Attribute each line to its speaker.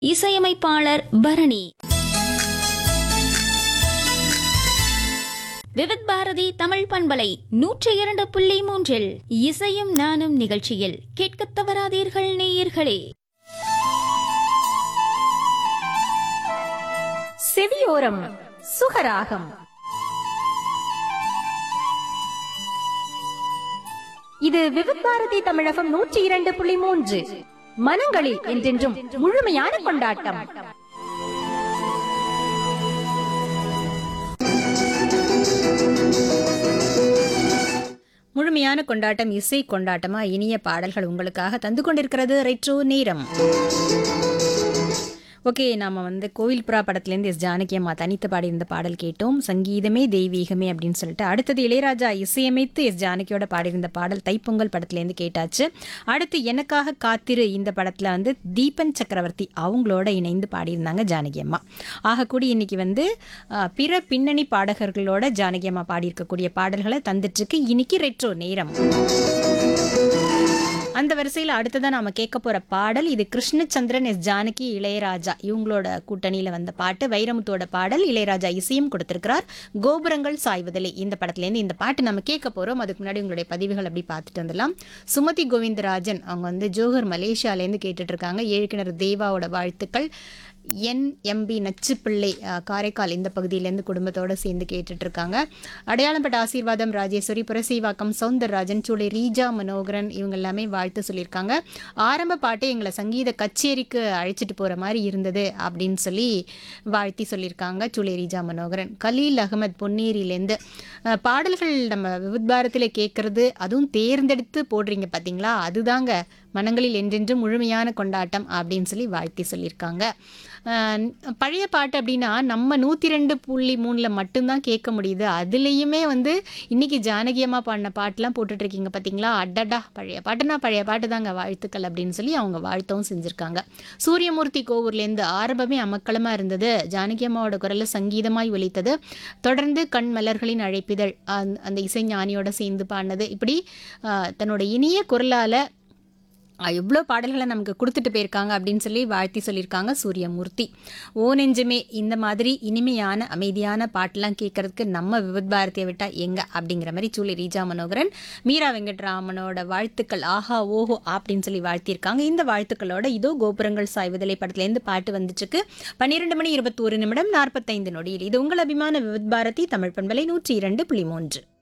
Speaker 1: இசையமைப்பாளர் பரணி விவித் பாரதி தமிழ் பண்பலை நூற்றி இரண்டு புள்ளி மூன்றில் இசையும் நானும் நிகழ்ச்சியில் கேட்கத் தவறாதீர்கள் நேயர்களே
Speaker 2: செவியோரம் சுகராகம் இது விவித் பாரதி தமிழகம் நூற்றி இரண்டு புள்ளி மூன்று மனங்களில் என்றென்றும் முழுமையான கொண்டாட்டம்
Speaker 3: முழுமையான கொண்டாட்டம் இசை கொண்டாட்டமா இனிய பாடல்கள் உங்களுக்காக தந்து கொண்டிருக்கிறது ரெட்ரோ நேரம் ஓகே நாம வந்து கோவில் புறா படத்துலேருந்து எஸ் ஜானகி அம்மா தனித்து பாடியிருந்த பாடல் கேட்டோம் சங்கீதமே தெய்வீகமே அப்படின்னு சொல்லிட்டு அடுத்தது இளையராஜா இசையமைத்து எஸ் ஜானகியோட பாடியிருந்த பாடல் தைப்பொங்கல் படத்துலேருந்து கேட்டாச்சு அடுத்து எனக்காக காத்திரு இந்த படத்தில் வந்து தீபன் சக்கரவர்த்தி அவங்களோட இணைந்து பாடியிருந்தாங்க ஜானகி அம்மா ஆகக்கூடி இன்னைக்கு வந்து அஹ், பிற பின்னணி பாடகர்களோட ஜானகி அம்மா பாடியிருக்கக்கூடிய பாடல்களை தந்துட்டுருக்கு இன்னைக்கு ரெட்ரோ நேரம் அந்த வரிசையில் அடுத்ததான் நாம கேட்க போற பாடல் இது கிருஷ்ணச்சந்திரன் எஸ் ஜானகி இளையராஜா இவங்களோட கூட்டணியில வந்த பாட்டு வைரமுத்தோட பாடல் இளையராஜா இசையும் கொடுத்திருக்கிறார் கோபுரங்கள் சாய்வதில்லை இந்த படத்துலேருந்து இந்த பாட்டு நம்ம கேட்க போறோம் அதுக்கு முன்னாடி உங்களுடைய பதிவுகள் அப்படி பார்த்துட்டு வந்துடலாம் சுமதி கோவிந்தராஜன் அவங்க வந்து ஜோஹர் மலேசியாலேருந்து கேட்டுட்டு இருக்காங்க ஏழுக்கிணறு தேவாவோட வாழ்த்துக்கள் என் எம்பி நச்சுப்பிள்ளை அஹ், காரைக்கால் இந்த பகுதியிலேருந்து குடும்பத்தோட சேர்ந்து கேட்டுட்டு இருக்காங்க அடையாளப்பட்ட ஆசீர்வாதம் ராஜேஸ்வரி புரசீவாக்கம் சவுந்தரராஜன் சூளை ரீஜா மனோகரன் இவங்க எல்லாமே வாழ்த்து சொல்லியிருக்காங்க ஆரம்ப பாட்டு எங்களை சங்கீத கச்சேரிக்கு அழைச்சிட்டு போகிற மாதிரி இருந்தது அப்படின்னு சொல்லி வாழ்த்தி சொல்லியிருக்காங்க சூளை ரீஜா மனோகரன் கலீல் அகமது பொன்னேரியிலேருந்து அஹ், பாடல்கள் நம்ம விபத்பாரத்தில் கேட்குறது அதுவும் தேர்ந்தெடுத்து போடுறீங்க பார்த்தீங்களா அதுதாங்க மனங்களில் என்றென்றும் முழுமையான கொண்டாட்டம் அப்படின்னு சொல்லி வாழ்த்தி சொல்லியிருக்காங்க அஹ் பழைய பாட்டு அப்படின்னா நம்ம நூற்றி ரெண்டு புள்ளி மூணில் மட்டும்தான் கேட்க முடியுது அதுலேயுமே வந்து இன்னைக்கு ஜானகி அம்மா பாடின பாட்டெலாம் போட்டுட்ருக்கீங்க பார்த்தீங்களா அடடா பழைய பாட்டுனா பழைய பாட்டு தாங்க வாழ்த்துக்கள் அப்படின்னு சொல்லி அவங்க வாழ்த்தவும் செஞ்சுருக்காங்க சூரியமூர்த்தி கோவூர்லேருந்து ஆரம்பமே அமக்களமாக இருந்தது ஜானகி அம்மாவோட குரலில் சங்கீதமாய் ஒலித்தது தொடர்ந்து கண் மலர்களின் அழைப்பிதழ் அந்த அந்த இசைஞானியோட சேர்ந்து பாடினது இப்படி அஹ், தன்னோட இனிய குரலால் எவ்வளோ பாடல்களை நமக்கு கொடுத்துட்டு போயிருக்காங்க அப்படின்னு சொல்லி வாழ்த்தி சொல்லியிருக்காங்க சூரியமூர்த்தி ஓ நெஞ்சுமே இந்த மாதிரி இனிமையான அமைதியான பாட்டெல்லாம் கேட்கறதுக்கு நம்ம விபத் பாரதியை விட்டா எங்க அப்படிங்கிற மாதிரி சூழி ரீஜா மனோகரன் மீரா வெங்கட்ராமனோட வாழ்த்துக்கள் ஆஹா ஓஹோ அப்படின்னு சொல்லி வாழ்த்தியிருக்காங்க இந்த வாழ்த்துக்களோட இதோ கோபுரங்கள் சாய்வதிலை படத்துலேருந்து பாட்டு வந்துச்சுக்கு பன்னிரெண்டு மணி இருபத்தோரு நிமிடம் நாற்பத்தைந்து நொடியில் இது உங்கள் அபிமான விபத் பாரதி தமிழ் பண்பலை நூற்றி இரண்டு புள்ளி மூன்று